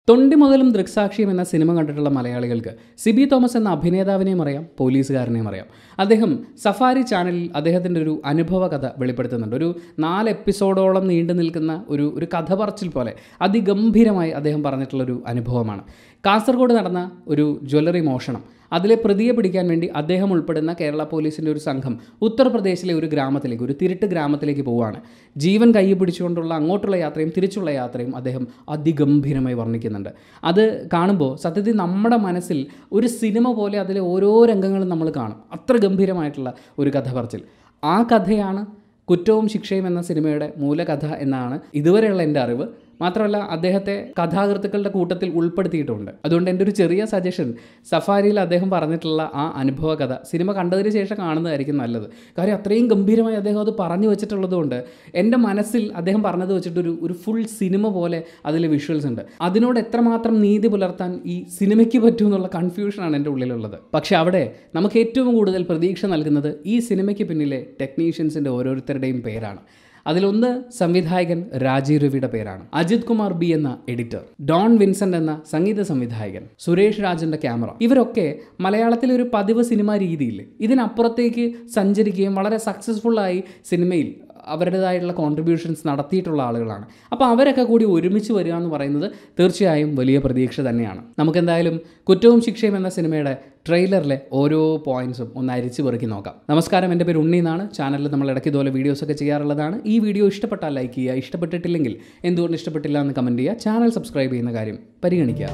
തൊണ്ടി മുതലും ദൃക്സാക്ഷിയും എന്ന സിനിമ കണ്ടിട്ടുള്ള മലയാളികൾക്ക് സിബി തോമസ് എന്ന അഭിനേതാവിനെയും അറിയാം പോലീസുകാരനെയും അറിയാം അദ്ദേഹം സഫാരി ചാനലിൽ അദ്ദേഹത്തിൻ്റെ ഒരു അനുഭവ കഥ വെളിപ്പെടുത്തുന്നുണ്ട് ഒരു നാല് എപ്പിസോഡോളം നീണ്ടു നിൽക്കുന്ന ഒരു ഒരു കഥ പറച്ചിൽ പോലെ അതിഗംഭീരമായി അദ്ദേഹം പറഞ്ഞിട്ടുള്ളൊരു അനുഭവമാണ് കാസർഗോഡ് നടന്ന ഒരു ജ്വല്ലറി മോഷണം അതിലെ പ്രതിയെ പിടിക്കാൻ വേണ്ടി അദ്ദേഹം ഉൾപ്പെടുന്ന കേരള പോലീസിൻ്റെ ഒരു സംഘം ഉത്തർപ്രദേശിലെ ഒരു ഗ്രാമത്തിലേക്ക് ഒരു തിരുട്ട് ഗ്രാമത്തിലേക്ക് പോവുകയാണ് ജീവൻ കൈ പിടിച്ചുകൊണ്ടുള്ള അങ്ങോട്ടുള്ള യാത്രയും തിരിച്ചുള്ള യാത്രയും അദ്ദേഹം അതിഗംഭീരമായി വർണ്ണിക്കുന്നുണ്ട് അത് കാണുമ്പോൾ സത്യത്തിൽ നമ്മുടെ മനസ്സിൽ ഒരു സിനിമ പോലെ അതിലെ ഓരോ രംഗങ്ങളും നമ്മൾ കാണും അത്ര ഗംഭീരമായിട്ടുള്ള ഒരു കഥ പറച്ചിൽ ആ കഥയാണ് കുറ്റവും ശിക്ഷയും എന്ന സിനിമയുടെ മൂലകഥ എന്നാണ് ഇതുവരെയുള്ള എൻ്റെ അറിവ് മാത്രമല്ല അദ്ദേഹത്തെ കഥാകൃത്തുക്കളുടെ കൂട്ടത്തിൽ ഉൾപ്പെടുത്തിയിട്ടുമുണ്ട് അതുകൊണ്ട് എൻ്റെ ഒരു ചെറിയ സജഷൻ സഫാരിയിൽ അദ്ദേഹം പറഞ്ഞിട്ടുള്ള ആ അനുഭവ കഥ സിനിമ കണ്ടതിന് ശേഷം കാണുന്നതായിരിക്കും നല്ലത് കാര്യം അത്രയും ഗംഭീരമായി അദ്ദേഹം അത് പറഞ്ഞു വെച്ചിട്ടുള്ളതുകൊണ്ട് എൻ്റെ മനസ്സിൽ അദ്ദേഹം പറഞ്ഞത് വെച്ചിട്ടൊരു ഒരു ഫുൾ സിനിമ പോലെ അതിൽ വിഷ്വൽസ് ഉണ്ട് അതിനോട് എത്രമാത്രം നീതി പുലർത്താൻ ഈ സിനിമയ്ക്ക് പറ്റും എന്നുള്ള കൺഫ്യൂഷനാണ് എൻ്റെ ഉള്ളിലുള്ളത് പക്ഷെ അവിടെ നമുക്ക് ഏറ്റവും കൂടുതൽ പ്രതീക്ഷ നൽകുന്നത് ഈ സിനിമയ്ക്ക് പിന്നിലെ ടെക്നീഷ്യൻസിൻ്റെ ഓരോരുത്തരുടെയും പേരാണ് അതിലൊന്ന് സംവിധായകൻ രാജീവ് രവിയുടെ പേരാണ് അജിത് കുമാർ ബി എന്ന എഡിറ്റർ ഡോൺ വിൻസെന്റ് എന്ന സംഗീത സംവിധായകൻ സുരേഷ് രാജന്റെ ക്യാമറ ഇവരൊക്കെ മലയാളത്തിലെ ഒരു പതിവ് സിനിമാ രീതിയിൽ ഇതിനപ്പുറത്തേക്ക് സഞ്ചരിക്കുകയും വളരെ സക്സസ്ഫുള്ളായി സിനിമയിൽ അവരുടേതായിട്ടുള്ള കോൺട്രിബ്യൂഷൻസ് നടത്തിയിട്ടുള്ള ആളുകളാണ് അപ്പോൾ അവരൊക്കെ കൂടി ഒരുമിച്ച് വരിക എന്ന് പറയുന്നത് തീർച്ചയായും വലിയ പ്രതീക്ഷ തന്നെയാണ് നമുക്കെന്തായാലും കുറ്റവും ശിക്ഷയും എന്ന സിനിമയുടെ ട്രെയിലറിലെ ഓരോ പോയിന്റ്സും ഒന്ന് അരിച്ചു പെറുക്കി നോക്കാം നമസ്കാരം എൻ്റെ പേര് ഉണ്ണി എന്നാണ് ചാനലിൽ നമ്മൾ ഇടയ്ക്ക് ഇതുപോലെ വീഡിയോസൊക്കെ ചെയ്യാറുള്ളതാണ് ഈ വീഡിയോ ഇഷ്ടപ്പെട്ടാൽ ലൈക്ക് ചെയ്യുക ഇഷ്ടപ്പെട്ടിട്ടില്ലെങ്കിൽ എന്തുകൊണ്ട് ഇഷ്ടപ്പെട്ടില്ല എന്ന് കമൻറ്റ് ചെയ്യുക ചാനൽ സബ്സ്ക്രൈബ് ചെയ്യുന്ന കാര്യം പരിഗണിക്കുക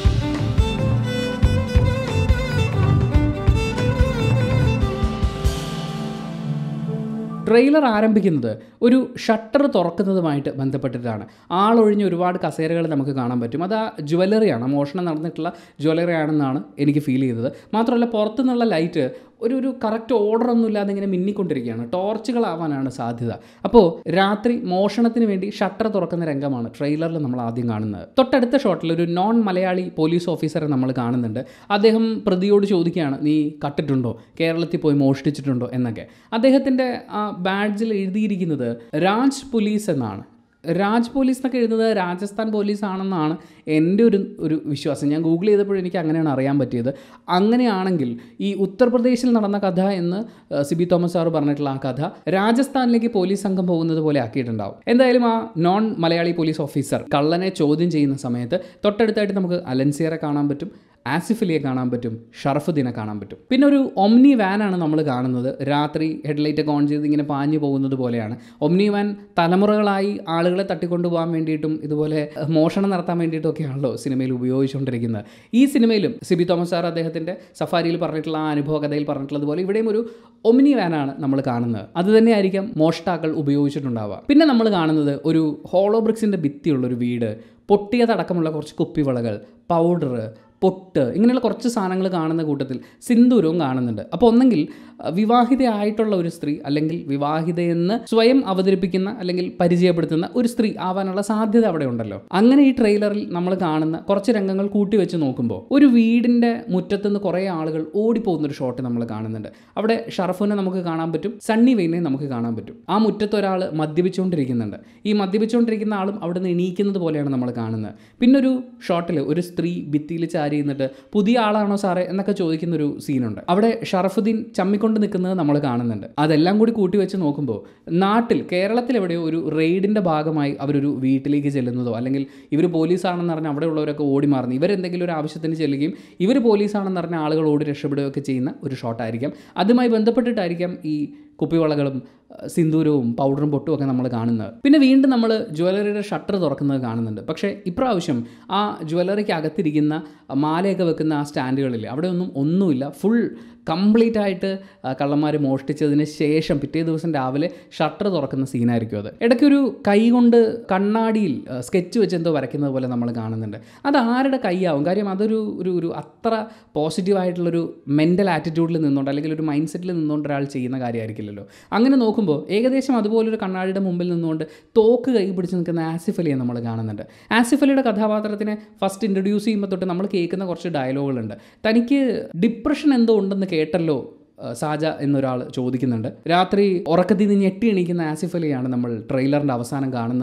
ട്രെയിലർ ആരംഭിക്കുന്നത് ഒരു ഷട്ടർ തുറക്കുന്നതുമായിട്ട് ബന്ധപ്പെട്ടിട്ടാണ് ആളൊഴിഞ്ഞ ഒരുപാട് കസേരകൾ നമുക്ക് കാണാൻ പറ്റും അത് ആ ജ്വല്ലറിയാണ് മോഷണം നടന്നിട്ടുള്ള ജ്വല്ലറി ആണെന്നാണ് എനിക്ക് ഫീൽ ചെയ്തത് മാത്രമല്ല പുറത്തുനിന്നുള്ള ലൈറ്റ് ഒരു ഒരു കറക്റ്റ് ഓർഡർ ഒന്നും ഇല്ലാതെ ഇങ്ങനെ മിന്നിക്കൊണ്ടിരിക്കുകയാണ് ടോർച്ചുകളാവാനാണ് സാധ്യത അപ്പോൾ രാത്രി മോഷണത്തിന് വേണ്ടി ഷട്ടർ തുറക്കുന്ന രംഗമാണ് ട്രെയിലറിൽ നമ്മൾ ആദ്യം കാണുന്നത് തൊട്ടടുത്ത ഷോട്ടിൽ ഒരു നോൺ മലയാളി പോലീസ് ഓഫീസറെ നമ്മൾ കാണുന്നുണ്ട് അദ്ദേഹം പ്രതിയോട് ചോദിക്കുകയാണ് നീ കട്ടിട്ടുണ്ടോ കേരളത്തിൽ പോയി മോഷ്ടിച്ചിട്ടുണ്ടോ എന്നൊക്കെ അദ്ദേഹത്തിൻ്റെ ആ ബാഡ്ജിൽ എഴുതിയിരിക്കുന്നത് രാജ് പോലീസ് എന്നാണ് രാജ് പോലീസ് എന്നൊക്കെ എഴുതുന്നത് രാജസ്ഥാൻ പോലീസ് ആണെന്നാണ് എൻ്റെ ഒരു ഒരു വിശ്വാസം ഞാൻ ഗൂഗിൾ ചെയ്തപ്പോൾ എനിക്ക് അങ്ങനെയാണ് അറിയാൻ പറ്റിയത് അങ്ങനെയാണെങ്കിൽ ഈ ഉത്തർപ്രദേശിൽ നടന്ന കഥ എന്ന് സിബി തോമസ് സാർ പറഞ്ഞിട്ടുള്ള ആ കഥ രാജസ്ഥാനിലേക്ക് പോലീസ് സംഘം പോകുന്നത് പോലെ ആക്കിയിട്ടുണ്ടാവും എന്തായാലും ആ നോൺ മലയാളി പോലീസ് ഓഫീസർ കള്ളനെ ചോദ്യം ചെയ്യുന്ന സമയത്ത് തൊട്ടടുത്തായിട്ട് നമുക്ക് അലൻസിയറെ കാണാൻ പറ്റും ആസിഫലിയെ കാണാൻ പറ്റും ഷറഫുദ്ദീനെ കാണാൻ പറ്റും പിന്നെ ഒരു ഒമ്നി വാനാണ് നമ്മൾ കാണുന്നത് രാത്രി ഹെഡ്ലൈറ്റ് ഒക്കെ ഓൺ ചെയ്ത് ഇങ്ങനെ പാഞ്ഞു പോകുന്നത് പോലെയാണ് ഒമ്നി വാൻ തലമുറകളായി ആളുകളെ തട്ടിക്കൊണ്ടു പോകാൻ വേണ്ടിയിട്ടും ഇതുപോലെ മോഷണം നടത്താൻ വേണ്ടിയിട്ടും ഒക്കെയാണല്ലോ സിനിമയിൽ ഉപയോഗിച്ചുകൊണ്ടിരിക്കുന്നത് ഈ സിനിമയിലും സിബി തോമസ് സാർ അദ്ദേഹത്തിൻ്റെ സഫാരിയിൽ പറഞ്ഞിട്ടുള്ള ആ അനുഭവ കഥയിൽ പറഞ്ഞിട്ടുള്ളതുപോലെ ഇവിടെയും ഒരു ഒമിനി വാനാണ് നമ്മൾ കാണുന്നത് അത് തന്നെയായിരിക്കാം മോഷ്ടാക്കൾ ഉപയോഗിച്ചിട്ടുണ്ടാവുക പിന്നെ നമ്മൾ കാണുന്നത് ഒരു ഹോളോ ബ്രിക്സിൻ്റെ ഭിത്തിയുള്ള ഒരു വീട് പൊട്ടിയതടക്കമുള്ള കുറച്ച് കുപ്പിവളകൾ പൗഡർ പൊട്ട് ഇങ്ങനെയുള്ള കുറച്ച് സാധനങ്ങൾ കാണുന്ന കൂട്ടത്തിൽ സിന്ദൂരവും കാണുന്നുണ്ട് അപ്പോൾ ഒന്നെങ്കിൽ വിവാഹിതയായിട്ടുള്ള ഒരു സ്ത്രീ അല്ലെങ്കിൽ വിവാഹിതയെന്ന് സ്വയം അവതരിപ്പിക്കുന്ന അല്ലെങ്കിൽ പരിചയപ്പെടുത്തുന്ന ഒരു സ്ത്രീ ആവാനുള്ള സാധ്യത അവിടെ ഉണ്ടല്ലോ അങ്ങനെ ഈ ട്രെയിലറിൽ നമ്മൾ കാണുന്ന കുറച്ച് രംഗങ്ങൾ കൂട്ടി വെച്ച് നോക്കുമ്പോൾ ഒരു വീടിൻ്റെ മുറ്റത്തുനിന്ന് കുറേ ആളുകൾ ഓടിപ്പോകുന്ന ഒരു ഷോട്ട് നമ്മൾ കാണുന്നുണ്ട് അവിടെ ഷറഫുനെ നമുക്ക് കാണാൻ പറ്റും സണ്ണി വെയിനെ നമുക്ക് കാണാൻ പറ്റും ആ മുറ്റത്ത് ഒരാൾ മദ്യപിച്ചുകൊണ്ടിരിക്കുന്നുണ്ട് ഈ മദ്യപിച്ചുകൊണ്ടിരിക്കുന്ന ആളും അവിടെ നിന്ന് എണീക്കുന്നത് പോലെയാണ് നമ്മൾ കാണുന്നത് പിന്നെ ഒരു ഷോട്ടിൽ ഒരു സ്ത്രീ ഭിത്തിയിൽ ചാരി നിന്നിട്ട് പുതിയ ആളാണോ സാറേ എന്നൊക്കെ ചോദിക്കുന്ന ഒരു സീനുണ്ട് അവിടെ ഷറഫുദ്ദീൻ ചമ്മിക്കൊണ്ട് നിൽക്കുന്നത് നമ്മൾ കാണുന്നുണ്ട് അതെല്ലാം കൂടി കൂട്ടി വെച്ച് നോക്കുമ്പോൾ നാട്ടിൽ കേരളത്തിൽ എവിടെയോ ഒരു റെയ്ഡിൻ്റെ ഭാഗമായി അവരൊരു വീട്ടിലേക്ക് ചെല്ലുന്നതോ അല്ലെങ്കിൽ ഇവർ പോലീസാണെന്ന് പറഞ്ഞാൽ അവിടെയുള്ളവരൊക്കെ ഓടി മാറുന്നു ഇവരെന്തെങ്കിലും ഒരു ആവശ്യത്തിന് ചെല്ലുകയും ഇവർ പോലീസാണെന്ന് പറഞ്ഞാൽ ആളുകൾ ഓടി രക്ഷപ്പെടുകയൊക്കെ ചെയ്യുന്ന ഒരു ഷോട്ടായിരിക്കാം അതുമായി ബന്ധപ്പെട്ടിട്ടായിരിക്കാം ഈ കുപ്പിവളകളും സിന്ദൂരവും പൗഡറും പൊട്ടും ഒക്കെ നമ്മൾ കാണുന്നത് പിന്നെ വീണ്ടും നമ്മൾ ജ്വല്ലറിയുടെ ഷട്ടർ തുറക്കുന്നത് കാണുന്നുണ്ട് പക്ഷേ ഇപ്രാവശ്യം ആ ജ്വല്ലറിക്ക് അകത്തിരിക്കുന്ന മാലയൊക്കെ വെക്കുന്ന ആ സ്റ്റാൻഡുകളിൽ അവിടെ ഒന്നും ഒന്നുമില്ല ഫുൾ കംപ്ലീറ്റ് ആയിട്ട് കള്ളന്മാർ മോഷ്ടിച്ചതിന് ശേഷം പിറ്റേ ദിവസം രാവിലെ ഷട്ടർ തുറക്കുന്ന സീനായിരിക്കും അത് ഇടയ്ക്കൊരു കൈ കൊണ്ട് കണ്ണാടിയിൽ സ്കെച്ച് വെച്ച് എന്തോ വരയ്ക്കുന്നത് പോലെ നമ്മൾ കാണുന്നുണ്ട് അത് ആരുടെ കൈയാവും കാര്യം അതൊരു ഒരു ഒരു അത്ര പോസിറ്റീവായിട്ടുള്ളൊരു മെൻ്റൽ ആറ്റിറ്റ്യൂഡിൽ നിന്നുകൊണ്ട് അല്ലെങ്കിൽ ഒരു മൈൻഡ് സെറ്റിൽ നിന്നുകൊണ്ട് ഒരാൾ ചെയ്യുന്ന കാര്യമായിരിക്കില്ലല്ലോ അങ്ങനെ നോക്കുമ്പോൾ ഏകദേശം അതുപോലൊരു കണ്ണാടിയുടെ മുമ്പിൽ നിന്നുകൊണ്ട് തോക്ക് കൈ പിടിച്ച് നിൽക്കുന്ന ആസിഫ് അലിയെ നമ്മൾ കാണുന്നുണ്ട് ആസിഫ് അലിയുടെ കഥാപാത്രത്തിനെ ഫസ്റ്റ് ഇൻട്രൊഡ്യൂസ് ചെയ്യുമ്പോൾ തൊട്ട് നമ്മൾ കേൾക്കുന്ന കുറച്ച് ഡയലോഗുകളുണ്ട് തനിക്ക് ഡിപ്രഷൻ എന്തോ ഉണ്ടെന്ന് കേട്ടല്ലോ സാജ എന്നൊരാൾ ചോദിക്കുന്നുണ്ട് രാത്രി ഉറക്കത്തിൽ നിന്ന് ഞെട്ടി എണീക്കുന്ന ആസിഫ് അലിയാണ് നമ്മൾ ട്രെയിലറിൻ്റെ അവസാനം കാണുന്നത്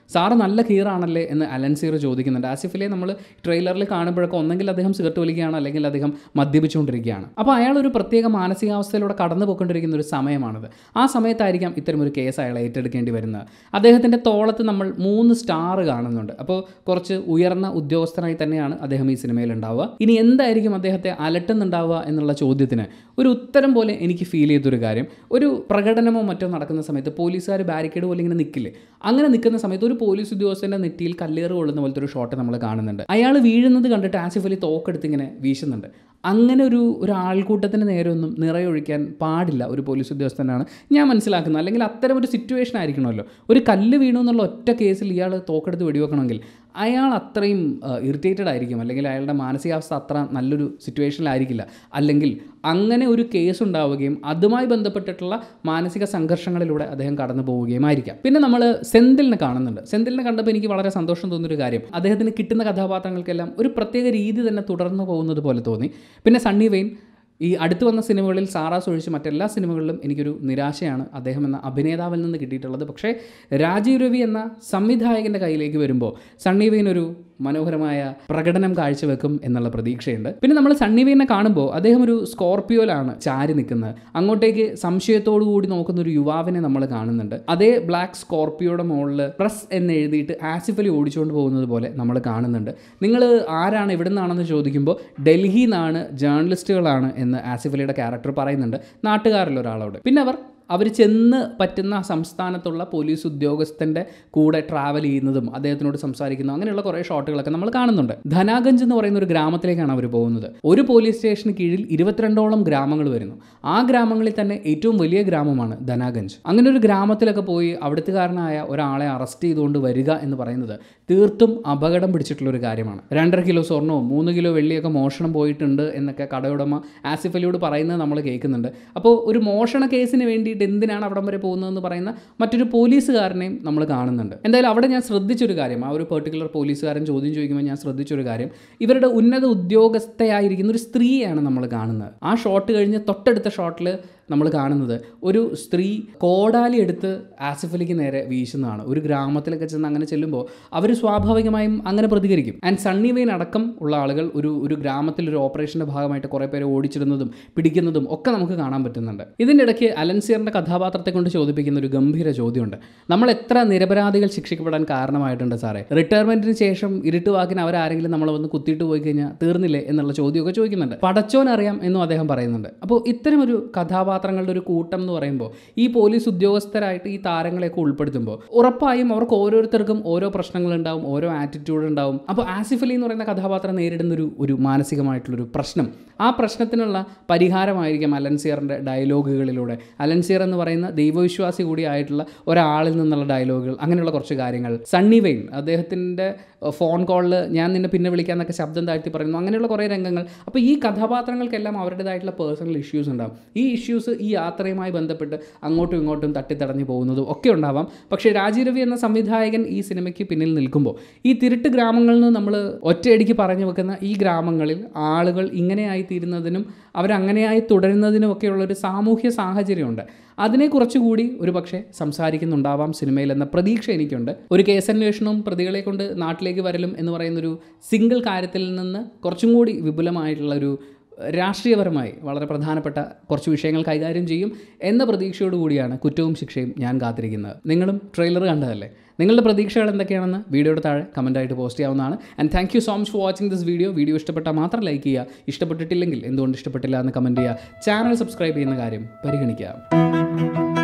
സാറ് നല്ല കീറാണല്ലേ എന്ന് അലൻസീർ ചോദിക്കുന്നുണ്ട് ആസിഫിലെ നമ്മൾ ട്രെയിലറിൽ കാണുമ്പോഴൊക്കെ ഒന്നെങ്കിൽ അദ്ദേഹം സിഗരറ്റ് വലിക്കുകയാണ് അല്ലെങ്കിൽ അദ്ദേഹം മദ്യപിച്ചുകൊണ്ടിരിക്കുകയാണ് അപ്പോൾ അയാൾ ഒരു പ്രത്യേക മാനസികാവസ്ഥയിലൂടെ കടന്നു പോയിക്കൊണ്ടിരിക്കുന്ന ഒരു സമയമാണിത് ആ സമയത്തായിരിക്കാം ഇത്തരമൊരു കേസ് അയാൾ ഏറ്റെടുക്കേണ്ടി വരുന്നത് അദ്ദേഹത്തിൻ്റെ തോളത്ത് നമ്മൾ മൂന്ന് സ്റ്റാർ കാണുന്നുണ്ട് അപ്പോൾ കുറച്ച് ഉയർന്ന ഉദ്യോഗസ്ഥനായി തന്നെയാണ് അദ്ദേഹം ഈ സിനിമയിൽ ഉണ്ടാവുക ഇനി എന്തായിരിക്കും അദ്ദേഹത്തെ അലട്ടുന്നുണ്ടാവുക എന്നുള്ള ചോദ്യത്തിന് ഒരു ഉത്തരം പോലെ എനിക്ക് ഫീൽ ചെയ്തൊരു കാര്യം ഒരു പ്രകടനമോ മറ്റോ നടക്കുന്ന സമയത്ത് പോലീസുകാർ ബാരിക്കേഡ് പോലെ ഇങ്ങനെ നിൽക്കില്ലേ അങ്ങനെ നിൽക്കുന്ന സമയത്ത് ഒരു പോലീസ് ഉദ്യോഗസ്ഥൻ്റെ നെറ്റിയിൽ കല്ലേറ് കൊള്ളുന്ന പോലത്തെ ഒരു ഷോട്ട് നമ്മൾ കാണുന്നുണ്ട് അയാൾ വീഴുന്നത് കണ്ടിട്ട് ആസിഫ് അലി തോക്കെടുത്ത് ഇങ്ങനെ വീശുന്നുണ്ട് അങ്ങനെ ഒരു ഒരു ആൾക്കൂട്ടത്തിന് നേരെ ഒന്നും നിറയൊഴിക്കാൻ പാടില്ല ഒരു പോലീസ് ഉദ്യോഗസ്ഥനാണ് ഞാൻ മനസ്സിലാക്കുന്നത് അല്ലെങ്കിൽ അത്തരം ഒരു സിറ്റുവേഷൻ ആയിരിക്കണമല്ലോ ഒരു കല്ല് വീണു എന്നുള്ള ഒറ്റ കേസിൽ ഇയാൾ തോക്കെടുത്ത് വെടിവെക്കണമെങ്കിൽ അയാൾ അത്രയും ഇറിറ്റേറ്റഡ് ആയിരിക്കും അല്ലെങ്കിൽ അയാളുടെ മാനസികാവസ്ഥ അത്ര നല്ലൊരു സിറ്റുവേഷനിലായിരിക്കില്ല അല്ലെങ്കിൽ അങ്ങനെ ഒരു കേസ് ഉണ്ടാവുകയും അതുമായി ബന്ധപ്പെട്ടിട്ടുള്ള മാനസിക സംഘർഷങ്ങളിലൂടെ അദ്ദേഹം കടന്നു പോവുകയും ആയിരിക്കാം പിന്നെ നമ്മൾ സെന്തിലിനെ കാണുന്നുണ്ട് സെന്തിലിനെ കണ്ടപ്പോൾ എനിക്ക് വളരെ സന്തോഷം തോന്നിയൊരു കാര്യം അദ്ദേഹത്തിന് കിട്ടുന്ന കഥാപാത്രങ്ങൾക്കെല്ലാം ഒരു പ്രത്യേക രീതി തന്നെ തുടർന്നു പോകുന്നത് പോലെ തോന്നി പിന്നെ സണ്ണി വെയിൻ ഈ അടുത്ത് വന്ന സിനിമകളിൽ സാറാസ് ഒഴിച്ച് മറ്റെല്ലാ സിനിമകളിലും എനിക്കൊരു നിരാശയാണ് അദ്ദേഹം എന്ന അഭിനേതാവിൽ നിന്ന് കിട്ടിയിട്ടുള്ളത് പക്ഷേ രാജീവ് രവി എന്ന സംവിധായകൻ്റെ കയ്യിലേക്ക് വരുമ്പോൾ സണ്ണി വെയിൻ ഒരു മനോഹരമായ പ്രകടനം കാഴ്ചവെക്കും എന്നുള്ള പ്രതീക്ഷയുണ്ട് പിന്നെ നമ്മൾ സണ്ണി വെയിനെ കാണുമ്പോൾ അദ്ദേഹം ഒരു സ്കോർപ്പിയോയിലാണ് ചാരി നിൽക്കുന്നത് അങ്ങോട്ടേക്ക് സംശയത്തോടു കൂടി നോക്കുന്ന ഒരു യുവാവിനെ നമ്മൾ കാണുന്നുണ്ട് അതേ ബ്ലാക്ക് സ്കോർപ്പിയോയുടെ മുകളിൽ പ്രസ് എന്ന് എഴുതിയിട്ട് ആസിഫ് അലി ഓടിച്ചുകൊണ്ട് പോകുന്നത് പോലെ നമ്മൾ കാണുന്നുണ്ട് നിങ്ങൾ ആരാണ് എവിടെ നിന്നാണെന്ന് ചോദിക്കുമ്പോൾ ഡൽഹിയിൽ നിന്നാണ് ജേർണലിസ്റ്റുകളാണ് എന്ന് ആസിഫ് അലിയുടെ ക്യാരക്ടർ പറയുന്നുണ്ട് നാട്ടുകാരിൽ ഒരാളോട് പിന്നെ അവർ അവർ ചെന്ന് പറ്റുന്ന സംസ്ഥാനത്തുള്ള പോലീസ് ഉദ്യോഗസ്ഥൻ്റെ കൂടെ ട്രാവൽ ചെയ്യുന്നതും അദ്ദേഹത്തിനോട് സംസാരിക്കുന്നതും അങ്ങനെയുള്ള കുറേ ഷോട്ടുകളൊക്കെ നമ്മൾ കാണുന്നുണ്ട് ധനാഗഞ്ച് എന്ന് പറയുന്ന ഒരു ഗ്രാമത്തിലേക്കാണ് അവർ പോകുന്നത് ഒരു പോലീസ് സ്റ്റേഷന് കീഴിൽ ഇരുപത്തിരണ്ടോളം ഗ്രാമങ്ങൾ വരുന്നു ആ ഗ്രാമങ്ങളിൽ തന്നെ ഏറ്റവും വലിയ ഗ്രാമമാണ് ധനാഗഞ്ച് അങ്ങനെ ഒരു ഗ്രാമത്തിലൊക്കെ പോയി അവിടുത്തുകാരനായ ഒരാളെ അറസ്റ്റ് ചെയ്തുകൊണ്ട് വരിക എന്ന് പറയുന്നത് തീർത്തും അപകടം പിടിച്ചിട്ടുള്ള ഒരു കാര്യമാണ് രണ്ടര കിലോ സ്വർണവും മൂന്ന് കിലോ വെള്ളിയൊക്കെ മോഷണം പോയിട്ടുണ്ട് എന്നൊക്കെ കടയുടമ ആസിഫ് അലിയോട് പറയുന്നത് നമ്മൾ കേൾക്കുന്നുണ്ട് അപ്പോൾ ഒരു മോഷണ കേസിന് വേണ്ടിയിട്ട് എന്തിനാണ് അവിടം വരെ പോകുന്നതെന്ന് പറയുന്ന മറ്റൊരു പോലീസുകാരനെയും നമ്മൾ കാണുന്നുണ്ട് എന്തായാലും അവിടെ ഞാൻ ശ്രദ്ധിച്ചൊരു കാര്യം ആ ഒരു പെർട്ടിക്കുലർ പോലീസുകാരൻ ചോദ്യം ചോദിക്കുമ്പോൾ ഞാൻ ശ്രദ്ധിച്ചൊരു കാര്യം ഇവരുടെ ഉന്നത ഉദ്യോഗസ്ഥയായിരിക്കുന്ന ഒരു സ്ത്രീയാണ് നമ്മൾ കാണുന്നത് ആ ഷോട്ട് കഴിഞ്ഞ് തൊട്ടടുത്ത ഷോട്ടിൽ നമ്മൾ കാണുന്നത് ഒരു സ്ത്രീ കോടാലി എടുത്ത് ആസിഫ് അലിക്ക് നേരെ വീശുന്നതാണ് ഒരു ഗ്രാമത്തിലൊക്കെ ചെന്ന് അങ്ങനെ ചെല്ലുമ്പോൾ അവർ സ്വാഭാവികമായും അങ്ങനെ പ്രതികരിക്കും ആൻഡ് സണ്ണി വെയിൻ അടക്കം ഉള്ള ആളുകൾ ഒരു ഒരു ഗ്രാമത്തിൽ ഒരു ഓപ്പറേഷൻ്റെ ഭാഗമായിട്ട് കുറേ പേരെ ഓടിച്ചിടുന്നതും പിടിക്കുന്നതും ഒക്കെ നമുക്ക് കാണാൻ പറ്റുന്നുണ്ട് ഇതിൻ്റെ ഇടയ്ക്ക് അലൻസിയറിൻ്റെ കഥാപാത്രത്തെ കൊണ്ട് ചോദിപ്പിക്കുന്ന ഒരു ഗംഭീര ചോദ്യമുണ്ട് നമ്മൾ എത്ര നിരപരാധികൾ ശിക്ഷിക്കപ്പെടാൻ കാരണമായിട്ടുണ്ട് സാറേ റിട്ടയർമെൻറ്റിന് ശേഷം ഇരുട്ടുവാക്കിന് അവരാരെങ്കിലും നമ്മളെ വന്ന് കുത്തിയിട്ട് പോയി കഴിഞ്ഞാൽ തീർന്നില്ലേ എന്നുള്ള ചോദ്യമൊക്കെ ചോദിക്കുന്നുണ്ട് പടച്ചോനറിയാം എന്നും അദ്ദേഹം പറയുന്നുണ്ട് അപ്പോൾ ഇത്തരമൊരു കഥാപാത്രം കഥാപാത്രങ്ങളുടെ ഒരു കൂട്ടം എന്ന് പറയുമ്പോൾ ഈ പോലീസ് ഉദ്യോഗസ്ഥരായിട്ട് ഈ താരങ്ങളെയൊക്കെ ഉൾപ്പെടുത്തുമ്പോൾ ഉറപ്പായും അവർക്ക് ഓരോരുത്തർക്കും ഓരോ പ്രശ്നങ്ങളുണ്ടാവും ഓരോ ആറ്റിറ്റ്യൂഡ് ഉണ്ടാവും അപ്പോൾ ആസിഫ് അലി എന്ന് പറയുന്ന കഥാപാത്രം നേരിടുന്ന ഒരു ഒരു മാനസികമായിട്ടുള്ളൊരു പ്രശ്നം ആ പ്രശ്നത്തിനുള്ള പരിഹാരമായിരിക്കും അലൻസിയറിൻ്റെ ഡയലോഗുകളിലൂടെ അലൻസിയർ എന്ന് പറയുന്ന ദൈവവിശ്വാസി കൂടിയായിട്ടുള്ള ഒരാളിൽ നിന്നുള്ള ഡയലോഗുകൾ അങ്ങനെയുള്ള കുറച്ച് കാര്യങ്ങൾ സണ്ണി വെയിൻ അദ്ദേഹത്തിൻ്റെ ഫോൺ കോളിൽ ഞാൻ നിന്നെ പിന്നെ വിളിക്കാമെന്നൊക്കെ ശബ്ദം താഴ്ത്തി പറയുന്നു അങ്ങനെയുള്ള കുറേ രംഗങ്ങൾ അപ്പോൾ ഈ കഥാപാത്രങ്ങൾക്കെല്ലാം അവരുടേതായിട്ടുള്ള പേഴ്സണൽ ഇഷ്യൂസ് ഉണ്ടാവും ഈ ഇഷ്യൂസ് ഈ യാത്രയുമായി ബന്ധപ്പെട്ട് അങ്ങോട്ടും ഇങ്ങോട്ടും തട്ടിത്തടഞ്ഞു പോകുന്നതും ഒക്കെ ഉണ്ടാവാം പക്ഷേ രാജീവ് രവി എന്ന സംവിധായകൻ ഈ സിനിമയ്ക്ക് പിന്നിൽ നിൽക്കുമ്പോൾ ഈ തിരുട്ട് ഗ്രാമങ്ങളിൽ നിന്ന് നമ്മൾ ഒറ്റയടിക്ക് പറഞ്ഞു വെക്കുന്ന ഈ ഗ്രാമങ്ങളിൽ ആളുകൾ ഇങ്ങനെയായി തീരുന്നതിനും അവരങ്ങനെയായി തുടരുന്നതിനും ഒക്കെയുള്ളൊരു സാമൂഹ്യ സാഹചര്യമുണ്ട് അതിനെ കുറച്ചുകൂടി ഒരു പക്ഷേ സംസാരിക്കുന്നുണ്ടാവാം സിനിമയിൽ എന്ന പ്രതീക്ഷ എനിക്കുണ്ട് ഒരു കേസന്വേഷണവും പ്രതികളെ കൊണ്ട് നാട്ടിലേക്ക് വരലും എന്ന് പറയുന്നൊരു സിംഗിൾ കാര്യത്തിൽ നിന്ന് കുറച്ചും കൂടി വിപുലമായിട്ടുള്ള ഒരു രാഷ്ട്രീയപരമായി വളരെ പ്രധാനപ്പെട്ട കുറച്ച് വിഷയങ്ങൾ കൈകാര്യം ചെയ്യും എന്ന പ്രതീക്ഷയോടുകൂടിയാണ് കുറ്റവും ശിക്ഷയും ഞാൻ കാത്തിരിക്കുന്നത് നിങ്ങളും ട്രെയിലർ കണ്ടതല്ലേ നിങ്ങളുടെ പ്രതീക്ഷകൾ എന്തൊക്കെയാണെന്ന് വീഡിയോയുടെ താഴെ കമൻറ്റായിട്ട് പോസ്റ്റ് ചെയ്യാവുന്നതാണ് and thank you so much for watching this video video ഇഷ്ടപ്പെട്ടാൽ മാത്രം ലൈക്ക് ചെയ്യുക ഇഷ്ടപ്പെട്ടിട്ടില്ലെങ്കിൽ എന്തുകൊണ്ട് ഇഷ്ടപ്പെട്ടില്ല എന്ന് കമൻറ്റ് ചെയ്യുക ചാനൽ സബ്സ്ക്രൈബ് ചെയ്യുന്ന കാര്യം പരിഗണിക്കുക